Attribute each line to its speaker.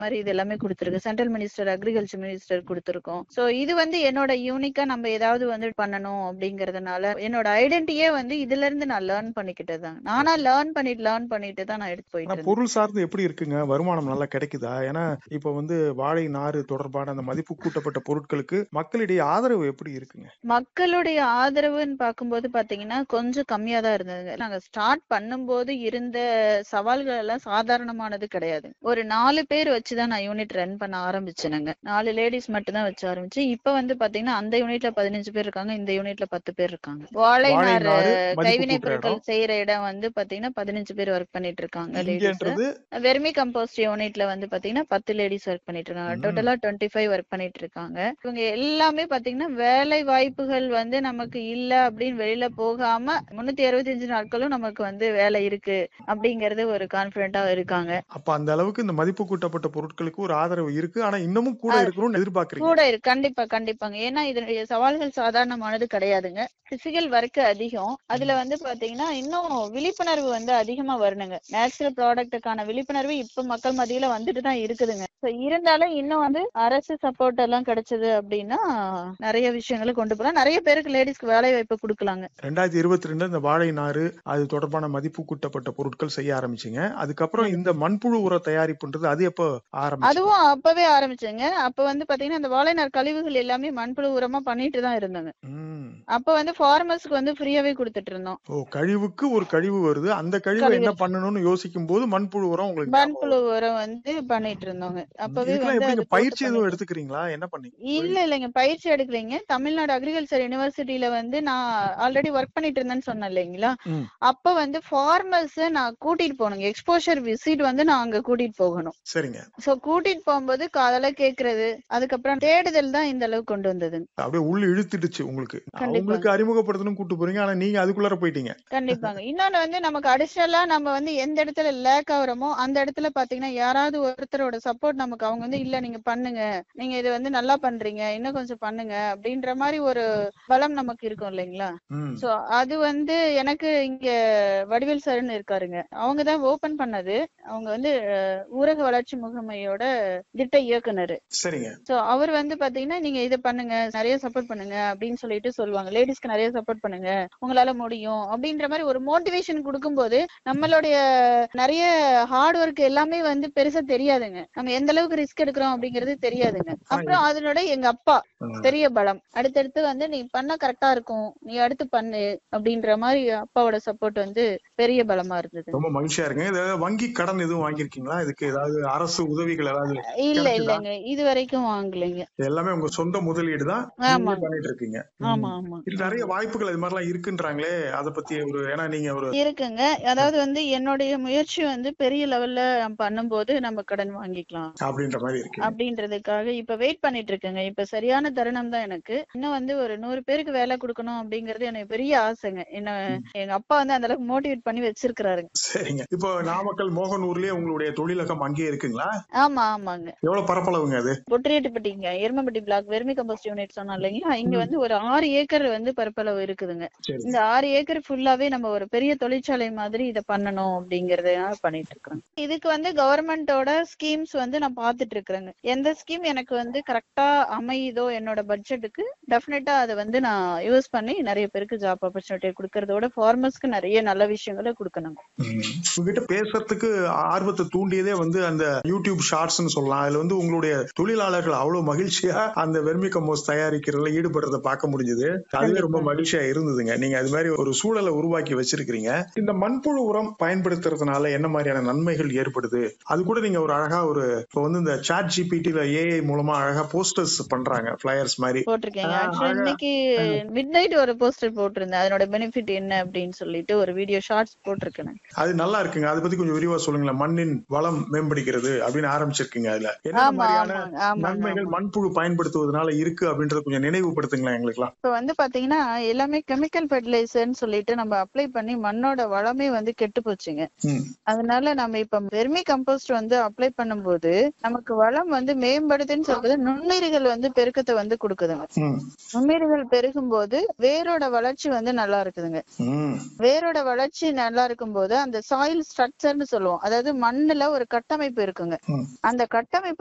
Speaker 1: மாதிரி இது எல்லாமே கொடுத்துருக்கு சென்ட்ரல் மினிஸ்டர் அக்ரிகல்ச்சர் மினிஸ்டர் கொடுத்துருக்கோம் சோ இது வந்து என்னோட யூனிக்கா நம்ம ஏதாவது வந்து பண்ணணும் அப்படிங்கறதுனால என்னோட ஐடென்டிட்டியே வந்து இதுல இருந்து நான் லேர்ன் பண்ணிக்கிட்டது தான் நானா லேர்ன் பண்ணிட்டு லேர்ன் பண்ணிட்டு தான் நான் எடுத்து போயிட்டு
Speaker 2: ஆனா
Speaker 1: இருந்தேன்
Speaker 2: பொருள் சார்ந்து எப்படி இருக்குங்க வருமானம் நல்லா கிடைக்குதா ஏன்னா இப்ப வந்து வாழை நாறு தொடர்பான அந்த மதிப்பு கூட்டப்பட்ட பொருட்களுக்கு மக்களிடையே ஆதரவு எப்படி இருக்குங்க
Speaker 1: மக்களுடைய ஆதரவுன்னு பார்க்கும்போது பாத்தீங்கன்னா கொஞ்சம் கம்மியா தான் இருந்தது நாங்க ஸ்டார்ட் பண்ணும்போது இருந்த சவால்கள் எல்லாம் சாதாரணமானது கிடையாது ஒரு நாலு பேர் வச்சுதான் நான் யூனிட் ரன் பண்ண ஆரம்பிச்சேனுங்க நாலு லேடிஸ் மட்டும் தான் வச்சு ஆரம்பிச்சு இப்ப வந்து பாத்தீங்கன்னா அந்த யூனிட்ல பதினஞ்சு பேர் இருக்காங்க இந்த யூனிட்ல பத்து பேர் இருக்காங்க வாழை
Speaker 2: வாழை
Speaker 1: நார்
Speaker 2: நாறு மதிப்பு
Speaker 1: கைவினை
Speaker 2: கூட்டுற
Speaker 1: பொருட்கள்
Speaker 2: இடம்
Speaker 1: செய்யற இடம் வந்து பாத்தீங்கன்னா பதினஞ்சு பேர் ஒர்க் பண்ணிட்டு இருக்காங்க லேடிஸ்
Speaker 2: இங்கன்றது
Speaker 1: வெர்மி கம்போஸ்ட் யூனிட்ல வந்து பாத்தீங்கன்னா பத்து லேடிஸ் ஒர்க் பண்ணிட்டு இருக்காங்க
Speaker 2: ம்,
Speaker 1: டோட்டலா டுவெண்ட்டி ஃபைவ் ஒர்க் பண்ணிட்டு இருக்காங்க இவங்க எல்லாமே பாத்தீங்கன்னா வேலை வாய்ப்புகள் வந்து நமக்கு இல்ல அப்படின்னு வெளியில போகாம முன்னூத்தி அறுபத்தஞ்சு நாட்களும் நமக்கு வந்து வேலை இருக்கு அப்படிங்கறது ஒரு கான்பிடண்டா இருக்காங்க
Speaker 2: அப்ப அந்த அளவுக்கு இந்த மதிப்பு கூட்டப்பட்ட பொருட்களுக்கு ஒரு ஆதரவு இருக்கு ஆனா இன்னமும் கூட
Speaker 1: அது
Speaker 2: இருக்கணும்னு எதிர்பார்க்கறீங்க
Speaker 1: கூட இருக்கு கண்டிப்பா கண்டிப்பாங்க ஏன்னா இதனுடைய சவால்கள் சாதாரணமானது கிடையாதுங்க பிசிக்கல் ஒர்க் அதிகம் அதுல வந்து பாத்தீங்கன்னா இன்னும் விழிப்புணர்வு வந்து அதிகமா வரணுங்க நேச்சுரல் ப்ராடக்ட்டுக்கான விழிப்புணர்வு இப்ப மக்கள் மத்தியில வந்துட்டு தான் இருக்குதுங்க So இருந்தாலும் இன்னும் வந்து அரசு சப்போர்ட் எல்லாம் கிடைச்சது அப்படின்னா நிறைய விஷயங்களை கொண்டு போலாம் நிறைய பேருக்கு லேடிஸ்க்கு வேலை வாய்ப்பு கொடுக்கலாங்க
Speaker 2: ரெண்டாயிரத்தி இருபத்தி ரெண்டு இந்த வாழை நாறு அது தொடர்பான மதிப்பு கூட்டப்பட்ட பொருட்கள் செய்ய ஆரம்பிச்சீங்க அதுக்கப்புறம்
Speaker 1: ம்.
Speaker 2: இந்த மண்புழு உர தயாரிப்புன்றது அது எப்போ ஆரம்பிச்சீங்க
Speaker 1: அதுவும் அப்பவே ஆரம்பிச்சேங்க அப்ப வந்து பாத்தீங்கன்னா இந்த வாழைநார் கழிவுகள் எல்லாமே மண்புழு உரமா பண்ணிட்டு தான் இருந்தாங்க
Speaker 2: ம்.
Speaker 1: அப்ப வந்து ஃபார்மர்ஸ்க்கு வந்து ஃப்ரீயாவே கொடுத்துட்டு இருந்தோம்
Speaker 2: ஓ கழிவுக்கு ஒரு கழிவு வருது அந்த கழிவை
Speaker 1: கழிவு
Speaker 2: என்ன பண்ணணும்னு யோசிக்கும் போது மண்புழு உரம் உங்களுக்கு ஞாபகம்
Speaker 1: மண்புழு
Speaker 2: வருது.
Speaker 1: உரம் வந்து பண்ணிட்டு இருந்தோங்க
Speaker 2: ம்.
Speaker 1: அப்பவே
Speaker 2: இதுக்கெல்லாம்
Speaker 1: வந்து
Speaker 2: எப்படிங்க
Speaker 1: அது போட்டு
Speaker 2: பயிற்சி எதுவும்
Speaker 1: பண்ணிட்டு
Speaker 2: எடுத்துக்கிறீங்களா என்ன பண்ணீங்க
Speaker 1: இல்ல இல்லைங்க பயிற்சி எடுக்கலைங்க தமிழ்நாடு அக்ரிகல்ச்சர் யூனிவர்சிட்டியில வந்து நான் ஆல்ரெடி ஒர்க் பண்ணிட்டு இருந்தேன்னு சொன்னேன் இல்லைங்களா
Speaker 2: ம்.
Speaker 1: அப்ப வந்து ஃபார்மர்ஸ் நான் கூட்டிட்டு போகணுங்க எக்ஸ்போஷர் விசிட் வந்து நான் அங்க கூட்டிட்டு போகணும்
Speaker 2: சரிங்க
Speaker 1: சோ கூட்டிட்டு போகும்போது காதல கேக்குறது அதுக்கப்புறம் தேடுதல் தான் இந்த அளவுக்கு கொண்டு வந்ததுங்க
Speaker 2: அப்படியே உள்ள இழுத்துடுச்சு உங்களுக்கு
Speaker 1: கண்டிப்பாங்க
Speaker 2: அவங்களுக்கு அறிமுகப்படுத்தணும் கூட்டு போறீங்க ஆனா நீங்க அதுக்குள்ளார போயிட்டீங்க
Speaker 1: கண்டிப்பாங்க இன்னொன்னு வந்து நமக்கு அடிஷனலா நம்ம வந்து எந்த இடத்துல லேக் ஆகுறோமோ அந்த இடத்துல பாத்தீங்கன்னா யாராவது ஒருத்தரோட சப்போர்ட் நமக்கு அவங்க வந்து இல்ல நீங்க பண்ணுங்க நீங்க இது வந்து நல்லா பண்றீங்க இன்னும் கொஞ்சம் பண்ணுங்க அப்படின்ற மாதிரி ஒரு பலம் நமக்கு இருக்கும் இல்லைங்களா
Speaker 2: ம்.
Speaker 1: சோ அது வந்து எனக்கு இங்க வடிவேல் சார்னு இருக்காருங்க அவங்க தான் ஓபன் பண்ணது அவங்க வந்து அஹ், ஊரக வளர்ச்சி முகமையோட திட்ட இயக்குனர்
Speaker 2: சரிங்க
Speaker 1: சோ அவர் வந்து பாத்தீங்கன்னா நீங்க இதை பண்ணுங்க நிறைய சப்போர்ட் பண்ணுங்க அப்படின்னு சொல்லிட்டு சொல்லுவாங்க லேடிஸ்க்கு நிறைய சப்போர்ட் பண்ணுங்க உங்களால முடியும் அப்படின்ற மாதிரி ஒரு மோட்டிவேஷன் கொடுக்கும்போது நம்மளுடைய நிறைய ஹார்ட் ஒர்க் எல்லாமே வந்து பெருசா தெரியாதுங்க நம்ம எந்த அளவுக்கு ரிஸ்க் எடுக்கிறோம் அப்படிங்கிறது தெரியாதுங்க
Speaker 2: ஆனா
Speaker 1: அப்புறம் அதனோட எங்க அப்பா
Speaker 2: ம்.
Speaker 1: பெரிய பலம் அடுத்தடுத்து வந்து நீ பண்ணா கரெக்டா இருக்கும் நீ அடுத்து பண்ணு அப்படின்ற மாதிரி அப்பாவோட சப்போர்ட் வந்து பெரிய பலமா இருந்தது
Speaker 2: ரொம்ப மகிழ்ச்சியா இருக்குங்க இது வங்கி கடன் எதுவும் வாங்கியிருக்கீங்களா இதுக்கு ஏதாவது அரசு உதவிகள் ஏதாவது
Speaker 1: இல்ல
Speaker 2: கிடைச்சதா
Speaker 1: இல்லைங்க இது வரைக்கும் வாங்கலைங்க
Speaker 2: இது எல்லாமே உங்க சொந்த முதலீடு தான் நீங்களே
Speaker 1: ஆமாங்க
Speaker 2: பண்ணிட்டு இருக்கீங்க ம்.
Speaker 1: ஆமா ஆமா
Speaker 2: இது நிறைய வாய்ப்புகள் இது மாதிரிலாம் இருக்குன்றாங்களே அத பத்தி ஒரு ஏன்னா நீங்க ஒரு
Speaker 1: இருக்குங்க அதாவது வந்து என்னுடைய முயற்சி வந்து பெரிய லெவல்ல பண்ணும்போது நம்ம கடன் வாங்கிக்கலாம்
Speaker 2: அப்படின்ற மாதிரி இருக்கு
Speaker 1: அப்படின்றதுக்காக இப்ப வெயிட் பண்ணிட்டு இருக்கேங்க இப்ப சரியான தருணம் தான் எனக்கு இன்னும் வந்து ஒரு நூறு பேருக்கு வேலை கொடுக்கணும் அப்படிங்கறது எனக்கு பெரிய ஆசைங்க என்ன எங்க அப்பா வந்து அந்த அளவுக்கு மோட்டிவேட் பண்ணி வச்சிருக்கிறாருங்க
Speaker 2: சரிங்க இப்போ நாமக்கல் மோகனூர்லயே உங்களுடைய தொழிலகம் அங்கேயே இருக்குங்களா
Speaker 1: ஆமா ஆமாங்க
Speaker 2: எவ்வளவு பரப்பளவுங்க அது
Speaker 1: பொட்டியேட்டுப்பட்டிங்க Erumapatti block vermicompost unit சொன்னோம் இல்லைங்களா இங்க
Speaker 2: ம்.
Speaker 1: வந்து ஒரு ஆறு ஏக்கர் வந்து பரப்பளவு இருக்குதுங்க
Speaker 2: சரி
Speaker 1: இந்த ஆறு ஏக்கர் ஃபுல்லாவே நம்ம ஒரு பெரிய தொழிற்சாலை மாதிரி இதை பண்ணணும் அப்படிங்கறதுனால பண்ணிட்டு இருக்கிறோம் இதுக்கு வந்து கவர்மெண்டோட ஸ்கீம்ஸ் வந்து நான் பாத்துட்டு இருக்கிறேங்க எந்த ஸ்கீம் எனக்கு வந்து கரெக்டா அமையுதோ என்னோட பட்ஜெட்டுக்கு டெஃபினட்டா அதை வந்து நான் யூஸ் பண்ணி நிறைய பேருக்கு ஜாப் ஆப்பர்ச்சுனிட்டி கொடுக்கறதோட ஃபார்மர்ஸ்க்கு நிறைய நல்ல விஷயங்களை கொடுக்கணும்
Speaker 2: ம். உங்ககிட்ட பேசுறதுக்கு ஆர்வத்தை தூண்டியதே வந்து அந்த யூடியூப் ஷார்ட்ஸ்னு சொல்லலாம் அதுல வந்து உங்களுடைய தொழிலாளர்கள் அவ்வளவு மகிழ்ச்சியா அந்த வெர்மி கம்போஸ்ட் தயாரிக்கிறதுல ஈடுபடுறத பார்க்க முடிஞ்சது அதுவே ரொம்ப
Speaker 1: கண்டிப்பா
Speaker 2: மகிழ்ச்சியா இருந்ததுங்க நீங்க அது மாதிரி ஒரு சூழலை உருவாக்கி வச்சிருக்கிறீங்க இந்த மண்புழு உரம் பயன்படுத்துறதுனால என்ன மாதிரியான நன்மைகள் ஏற்படுது அது கூட நீங்க ஒரு அழகா ஒரு இப்போ வந்து இந்த சாட் ஜிபிடில ஏஐ மூலமா அழகா போஸ்டர்ஸ் பண்றாங்க ஃபிளையர்ஸ் மாதிரி
Speaker 1: போட்டிருக்கேங்க
Speaker 2: ஆஹ்
Speaker 1: ஆக்சுவலா
Speaker 2: அழகா
Speaker 1: இன்னைக்கு
Speaker 2: ஆஹ்
Speaker 1: மிட் நைட் ஒரு போஸ்டர் போட்டிருந்தேன் அதனோட பெனிஃபிட் என்ன அப்படின்னு சொல்லிட்டு ஒரு வீடியோ ஷார்ட்ஸ் போட்டிருக்கேன்
Speaker 2: அது நல்லா இருக்குங்க அதை பத்தி கொஞ்சம் விரிவா சொல்லுங்களேன் மண்ணின் வளம் மேம்படுகிறது அப்படின்னு ஆரம்பிச்சிருக்கீங்க அதுல என்னென்ன
Speaker 1: ஆமா
Speaker 2: மாதிரியான
Speaker 1: ஆமாங்க ஆமாங்க
Speaker 2: நன்மைகள்
Speaker 1: ஆமாங்க
Speaker 2: மண்புழு பயன்படுத்துவதனால இருக்கு அப்படின்றத கொஞ்சம் நினைவுபடுத்துங்களேன் எங்களுக்குலாம்
Speaker 1: இப்ப வந்து பாத்தீங்கன்னா எல்லாமே கெமிக்கல் ஃபெர்டிலைசர்னு சொல்லிட்டு நம்ம அப்ளை பண்ணி மண்ணோட வளமே வந்து கெட்டு போச்சுங்க
Speaker 2: ம்
Speaker 1: அதனால நம்ம இப்ப வெர்மி கம்போஸ்ட் வந்து அப்ளை பண்ணும்போது நமக்கு வளம் வந்து மேம்படுதுன்னு சொல்றது நுண்ணுயிர்கள் வந்து பெருக்கத்தை வந்து கொடுக்குதுங்க
Speaker 2: ம்
Speaker 1: நுண்ணுயிர்கள் பெருகும் போது வேரோட வளர்ச்சி வந்து நல்லா இருக்குதுங்க
Speaker 2: ம்
Speaker 1: வேரோட வளர்ச்சி நல்லா இருக்கும்போது அந்த சாயில் ஸ்ட்ரக்சர்னு சொல்லுவோம் அதாவது மண்ணுல ஒரு கட்டமைப்பு இருக்குங்க
Speaker 2: ம்
Speaker 1: அந்த கட்டமைப்பு